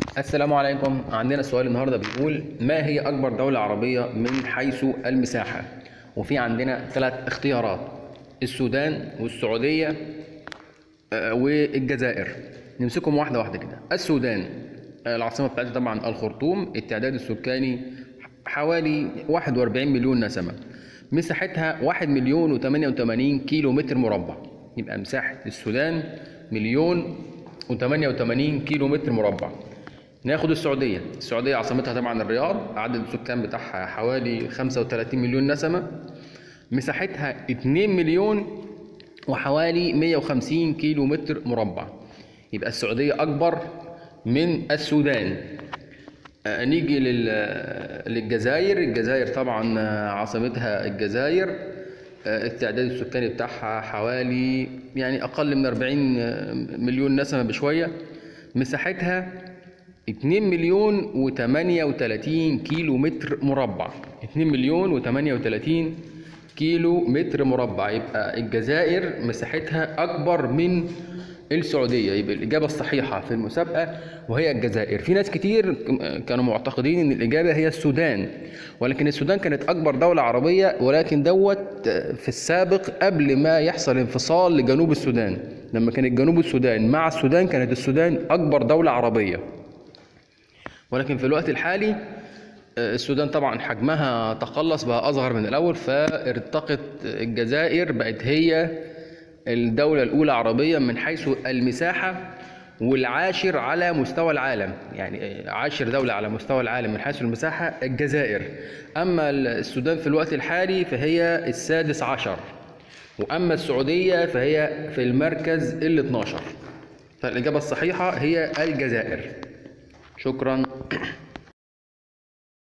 السلام عليكم عندنا سؤال النهارده بيقول ما هي اكبر دولة عربية من حيث المساحة وفي عندنا ثلاث اختيارات السودان والسعودية آه، والجزائر نمسكهم واحدة واحدة كده السودان آه، العاصمة بتاعتها طبعا الخرطوم التعداد السكاني حوالي 41 مليون نسمة مساحتها 1 مليون و88 كيلو متر مربع يبقى مساحة السودان مليون و88 كيلو متر مربع ناخد السعودية السعودية عاصمتها طبعا الرياض عدد السكان بتاعها حوالي 35 مليون نسمة مساحتها 2 مليون وحوالي 150 كيلو متر مربع يبقى السعودية أكبر من السودان آه، نيجي لل- للجزائر الجزائر طبعا آه، عاصمتها الجزائر آه، التعداد السكاني بتاعها حوالي يعني أقل من 40 آه، مليون نسمة بشوية مساحتها 2 مليون و38 كيلو متر مربع 2 مليون و38 كيلو متر مربع يبقى الجزائر مساحتها أكبر من السعودية يبقى الإجابة الصحيحة في المسابقة وهي الجزائر في ناس كتير كانوا معتقدين إن الإجابة هي السودان ولكن السودان كانت أكبر دولة عربية ولكن دوت في السابق قبل ما يحصل انفصال لجنوب السودان لما كانت جنوب السودان مع السودان كانت السودان أكبر دولة عربية ولكن في الوقت الحالي آه، السودان طبعا حجمها تقلص بقى أصغر من الأول فارتقت الجزائر بقت هي الدولة الأولى عربيا من حيث المساحة والعاشر على مستوى العالم يعني عاشر دولة على مستوى العالم من حيث المساحة الجزائر أما السودان في الوقت الحالي فهي السادس عشر وأما السعودية فهي في المركز ال 12 فالإجابة الصحيحة هي الجزائر شكرا